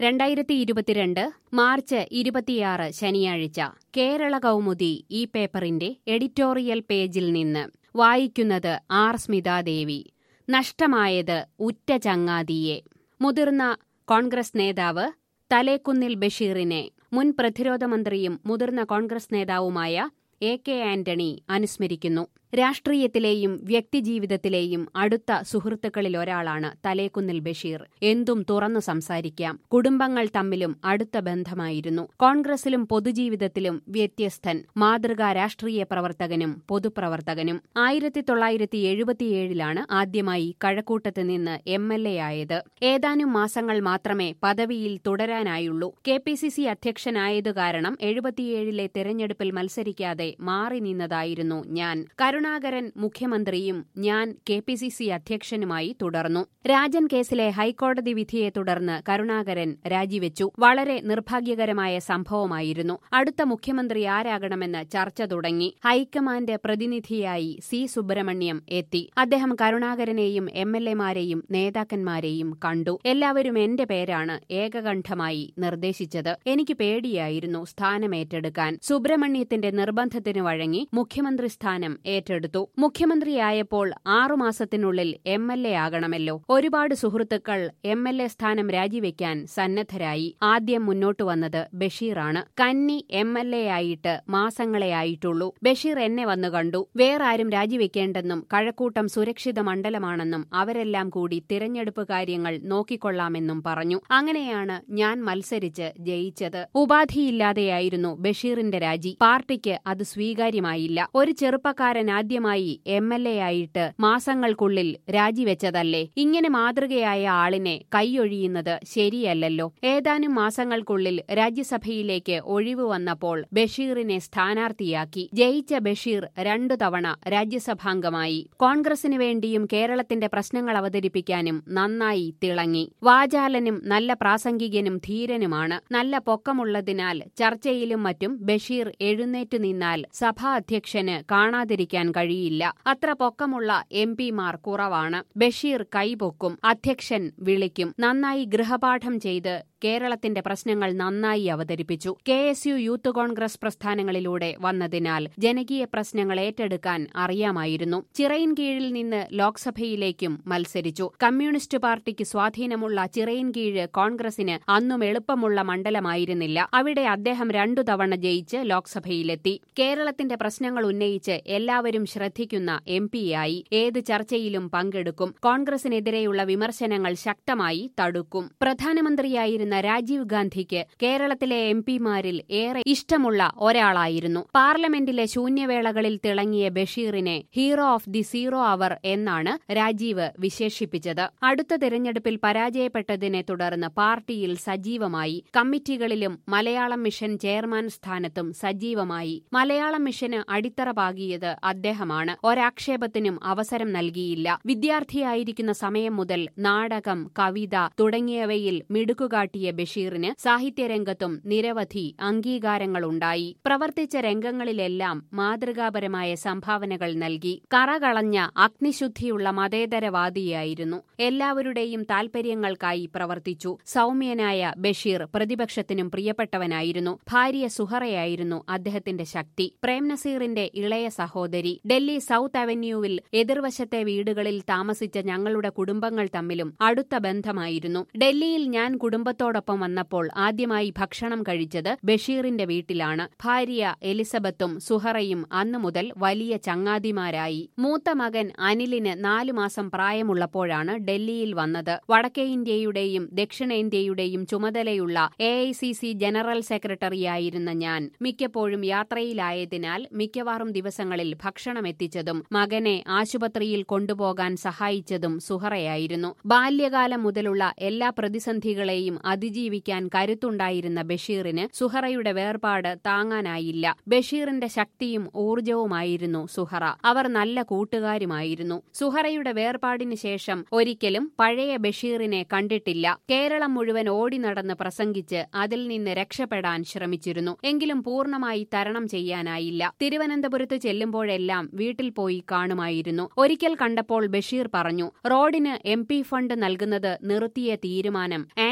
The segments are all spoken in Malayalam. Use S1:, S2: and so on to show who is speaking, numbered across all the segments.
S1: രണ്ടായിരത്തി ഇരുപത്തിരണ്ട് മാർച്ച് ഇരുപത്തിയാറ് ശനിയാഴ്ച കേരള കൗമുദി ഈ പേപ്പറിന്റെ എഡിറ്റോറിയൽ പേജിൽ നിന്ന് വായിക്കുന്നത് ആർ സ്മിതാദേവി നഷ്ടമായത് ഉറ്റ ചങ്ങാതിയെ മുതിർന്ന കോൺഗ്രസ് നേതാവ് തലേക്കുന്നിൽ ബഷീറിനെ മുൻ പ്രതിരോധ മന്ത്രിയും മുതിർന്ന കോൺഗ്രസ് നേതാവുമായ എ കെ ആന്റണി അനുസ്മരിക്കുന്നു രാഷ്ട്രീയത്തിലെയും വ്യക്തിജീവിതത്തിലെയും അടുത്ത സുഹൃത്തുക്കളിൽ ഒരാളാണ് തലേക്കുന്നിൽ ബഷീർ എന്തും തുറന്നു സംസാരിക്കാം കുടുംബങ്ങൾ തമ്മിലും അടുത്ത ബന്ധമായിരുന്നു കോൺഗ്രസിലും പൊതുജീവിതത്തിലും വ്യത്യസ്തൻ മാതൃകാ രാഷ്ട്രീയ പ്രവർത്തകനും പൊതുപ്രവർത്തകനും ആയിരത്തി തൊള്ളായിരത്തി എഴുപത്തിയേഴിലാണ് ആദ്യമായി കഴക്കൂട്ടത്ത് നിന്ന് എം എൽ എ ആയത് ഏതാനും മാസങ്ങൾ മാത്രമേ പദവിയിൽ തുടരാനായുള്ളൂ കെ പി സി സി അധ്യക്ഷനായതു കാരണം എഴുപത്തിയേഴിലെ തെരഞ്ഞെടുപ്പിൽ മത്സരിക്കാതെ മാറി നിന്നതായിരുന്നു ഞാൻ കരുണാകരൻ മുഖ്യമന്ത്രിയും ഞാൻ കെ പി സി സി അധ്യക്ഷനുമായി തുടർന്നു രാജൻ കേസിലെ ഹൈക്കോടതി വിധിയെ തുടർന്ന് കരുണാകരൻ രാജിവെച്ചു വളരെ നിർഭാഗ്യകരമായ സംഭവമായിരുന്നു അടുത്ത മുഖ്യമന്ത്രി ആരാകണമെന്ന് ചർച്ച തുടങ്ങി ഹൈക്കമാൻഡ് പ്രതിനിധിയായി സി സുബ്രഹ്മണ്യം എത്തി അദ്ദേഹം കരുണാകരനെയും എം എൽ എമാരെയും നേതാക്കന്മാരെയും കണ്ടു എല്ലാവരും എന്റെ പേരാണ് ഏകകണ്ഠമായി നിർദ്ദേശിച്ചത് എനിക്ക് പേടിയായിരുന്നു സ്ഥാനമേറ്റെടുക്കാൻ സുബ്രഹ്മണ്യത്തിന്റെ നിർബന്ധത്തിന് വഴങ്ങി മുഖ്യമന്ത്രി സ്ഥാനം ഏറ്റെടുത്തു മുഖ്യമന്ത്രിയായപ്പോൾ ആറുമാസത്തിനുള്ളിൽ എം എൽ എ ആകണമല്ലോ ഒരുപാട് സുഹൃത്തുക്കൾ എം എൽ എ സ്ഥാനം രാജിവെക്കാൻ സന്നദ്ധരായി ആദ്യം മുന്നോട്ടു വന്നത് ബഷീറാണ് കന്നി എം എൽ എ ആയിട്ട് മാസങ്ങളെ ആയിട്ടുള്ളൂ ബഷീർ എന്നെ വന്നു കണ്ടു വേറാരും രാജിവെക്കേണ്ടെന്നും കഴക്കൂട്ടം സുരക്ഷിത മണ്ഡലമാണെന്നും അവരെല്ലാം കൂടി തിരഞ്ഞെടുപ്പ് കാര്യങ്ങൾ നോക്കിക്കൊള്ളാമെന്നും പറഞ്ഞു അങ്ങനെയാണ് ഞാൻ മത്സരിച്ച് ജയിച്ചത് ഉപാധിയില്ലാതെയായിരുന്നു ബഷീറിന്റെ രാജി പാർട്ടിക്ക് അത് സ്വീകാര്യമായില്ല ഒരു ചെറുപ്പക്കാരൻ ആദ്യമായി എം എൽ എ ആയിട്ട് മാസങ്ങൾക്കുള്ളിൽ രാജിവെച്ചതല്ലേ ഇങ്ങനെ മാതൃകയായ ആളിനെ കൈയൊഴിയുന്നത് ശരിയല്ലല്ലോ ഏതാനും മാസങ്ങൾക്കുള്ളിൽ രാജ്യസഭയിലേക്ക് ഒഴിവ് വന്നപ്പോൾ ബഷീറിനെ സ്ഥാനാർത്ഥിയാക്കി ജയിച്ച ബഷീർ രണ്ടു തവണ രാജ്യസഭാംഗമായി കോൺഗ്രസിനു വേണ്ടിയും കേരളത്തിന്റെ പ്രശ്നങ്ങൾ അവതരിപ്പിക്കാനും നന്നായി തിളങ്ങി വാചാലനും നല്ല പ്രാസംഗികനും ധീരനുമാണ് നല്ല പൊക്കമുള്ളതിനാൽ ചർച്ചയിലും മറ്റും ബഷീർ എഴുന്നേറ്റ് നിന്നാൽ സഭാ അധ്യക്ഷന് കാണാതിരിക്കാൻ കഴിയില്ല അത്ര പൊക്കമുള്ള എം പിമാർ കുറവാണ് ബഷീർ കൈപൊക്കും അധ്യക്ഷൻ വിളിക്കും നന്നായി ഗൃഹപാഠം ചെയ്ത് കേരളത്തിന്റെ പ്രശ്നങ്ങൾ നന്നായി അവതരിപ്പിച്ചു K S U youth Congress പ്രസ്ഥാനങ്ങളിലൂടെ വന്നതിനാൽ ജനകീയ പ്രശ്നങ്ങൾ ഏറ്റെടുക്കാൻ അറിയാമായിരുന്നു ചിറയിൻ കീഴിൽ നിന്ന് ലോക്സഭയിലേക്കും മത്സരിച്ചു കമ്മ്യൂണിസ്റ്റ് പാർട്ടിക്ക് സ്വാധീനമുള്ള ചിറയിൻ കീഴ് കോൺഗ്രസിന് അന്നും എളുപ്പമുള്ള മണ്ഡലമായിരുന്നില്ല അവിടെ അദ്ദേഹം രണ്ടു തവണ ജയിച്ച് ലോക്സഭയിലെത്തി കേരളത്തിന്റെ പ്രശ്നങ്ങൾ ഉന്നയിച്ച് എല്ലാവരും ശ്രദ്ധിക്കുന്ന എം പിയായി ഏത് ചർച്ചയിലും പങ്കെടുക്കും കോൺഗ്രസിനെതിരെയുള്ള വിമർശനങ്ങൾ ശക്തമായി തടുക്കും പ്രധാനമന്ത്രിയായിരുന്ന രാജീവ് ഗാന്ധിക്ക് കേരളത്തിലെ എം പിമാരിൽ ഏറെ ഇഷ്ടമുള്ള ഒരാളായിരുന്നു പാർലമെന്റിലെ ശൂന്യവേളകളിൽ തിളങ്ങിയ ബഷീറിനെ hero of the zero hour എന്നാണ് രാജീവ് വിശേഷിപ്പിച്ചത് അടുത്ത തിരഞ്ഞെടുപ്പിൽ പരാജയപ്പെട്ടതിനെ തുടർന്ന് പാർട്ടിയിൽ സജീവമായി കമ്മിറ്റികളിലും മലയാളം മിഷൻ ചെയർമാൻ സ്ഥാനത്തും സജീവമായി മലയാളം മിഷന് അടിത്തറ പാകിയത് അദ്ദേഹമാണ് ഒരാക്ഷേപത്തിനും അവസരം നൽകിയില്ല വിദ്യാർത്ഥിയായിരിക്കുന്ന സമയം മുതൽ നാടകം കവിത തുടങ്ങിയവയിൽ മിടുക്കുകാട്ടിയ ബഷീറിന് സാഹിത്യരംഗത്തും നിരവധി അംഗീകാരങ്ങളുണ്ടായി പ്രവർത്തിച്ച രംഗങ്ങളിലെല്ലാം മാതൃകാപരമായ സംഭാവനകൾ നൽകി കറകളഞ്ഞ അഗ്നിശുദ്ധിയുള്ള മതേതരവാദിയായിരുന്നു എല്ലാവരുടെയും താൽപര്യങ്ങൾക്കായി പ്രവർത്തിച്ചു സൗമ്യനായ ബഷീർ പ്രതിപക്ഷത്തിനും പ്രിയപ്പെട്ടവനായിരുന്നു ഭാര്യ സുഹറയായിരുന്നു അദ്ദേഹത്തിന്റെ ശക്തി പ്രേംനസീറിന്റെ ഇളയ സഹോദരി ഡൽഹി സൗത്ത് അവന്യൂവിൽ എതിർവശത്തെ വീടുകളിൽ താമസിച്ച ഞങ്ങളുടെ കുടുംബങ്ങൾ തമ്മിലും അടുത്ത ബന്ധമായിരുന്നു ഡൽഹിയിൽ ഞാൻ കുടുംബത്തോടൊപ്പം വന്നപ്പോൾ ആദ്യമായി ഭക്ഷണം കഴിച്ചത് ബഷീറിന്റെ വീട്ടിലാണ് ഭാര്യ എലിസബത്തും സുഹറയും അന്നു മുതൽ വലിയ ചങ്ങാതിമാരായി മൂത്ത മകൻ അനിലിന് നാലു മാസം പ്രായമുള്ളപ്പോഴാണ് ഡൽഹിയിൽ വന്നത് വടക്കേ ഇന്ത്യയുടെയും ദക്ഷിണേന്ത്യയുടെയും ചുമതലയുള്ള A I C C general സെക്രട്ടറിയായിരുന്ന ഞാൻ മിക്കപ്പോഴും യാത്രയിലായതിനാൽ മിക്കവാറും ദിവസങ്ങളിൽ ഭക്ഷണം എത്തിച്ചതും മകനെ ആശുപത്രിയിൽ കൊണ്ടുപോകാൻ സഹായിച്ചതും സുഹറയായിരുന്നു ബാല്യകാലം മുതലുള്ള എല്ലാ പ്രതിസന്ധികളെയും അതിജീവിക്കാൻ കരുത്തുണ്ടായിരുന്ന ബഷീറിന് സുഹറയുടെ വേർപാട് താങ്ങാനായില്ല ബഷീറിന്റെ ശക്തിയും ഊർജവുമായിരുന്നു സുഹറ അവർ നല്ല കൂട്ടുകാരുമായിരുന്നു സുഹറയുടെ വേർപാടിന് ശേഷം ഒരിക്കലും പഴയ ബഷീറിനെ കണ്ടിട്ടില്ല കേരളം മുഴുവൻ ഓടി നടന്ന് പ്രസംഗിച്ച് അതിൽ നിന്ന് രക്ഷപ്പെടാൻ ശ്രമിച്ചിരുന്നു എങ്കിലും പൂർണ്ണമായി തരണം ചെയ്യാനായില്ല തിരുവനന്തപുരത്ത് ചെല്ലുമ്പോഴെല്ലാം വീട്ടിൽ പോയി കാണുമായിരുന്നു ഒരിക്കൽ കണ്ടപ്പോൾ ബഷീർ പറഞ്ഞു റോഡിന് എം പി ഫണ്ട് നൽകുന്നത് നിർത്തിയ തീരുമാനം ആന്റണി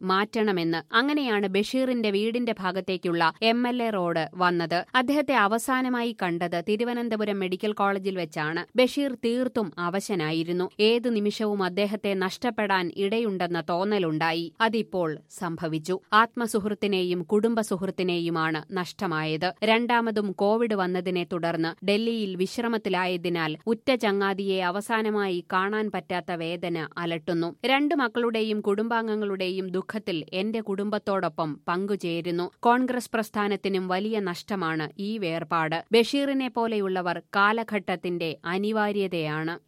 S1: മാറ്റണമെന്ന് അങ്ങനെയാണ് ബഷീറിന്റെ വീടിന്റെ ഭാഗത്തേക്കുള്ള എം എൽ എ റോഡ് വന്നത് അദ്ദേഹത്തെ അവസാനമായി കണ്ടത് തിരുവനന്തപുരം മെഡിക്കൽ കോളേജിൽ വെച്ചാണ് ബഷീർ തീർത്തും അവശനായിരുന്നു ഏതു നിമിഷവും അദ്ദേഹത്തെ നഷ്ടപ്പെടാൻ ഇടയുണ്ടെന്ന തോന്നലുണ്ടായി അതിപ്പോൾ സംഭവിച്ചു ആത്മസുഹൃത്തിനെയും കുടുംബ സുഹൃത്തിനെയുമാണ് നഷ്ടമായത് രണ്ടാമതും കോവിഡ് വന്നതിനെ തുടർന്ന് ഡൽഹിയിൽ വിശ്രമത്തിലായതിനാൽ ഉറ്റ ചങ്ങാതിയെ അവസാനമായി കാണാൻ പറ്റാത്ത വേദന അലട്ടുന്നു രണ്ടു മക്കളുടെയും കുടുംബാംഗങ്ങളുടെയും ദുഃഖത്തിൽ എന്റെ കുടുംബത്തോടൊപ്പം പങ്കുചേരുന്നു കോൺഗ്രസ് പ്രസ്ഥാനത്തിനും വലിയ നഷ്ടമാണ് ഈ വേർപാട് ബഷീറിനെ പോലെയുള്ളവർ കാലഘട്ടത്തിന്റെ അനിവാര്യതയാണ്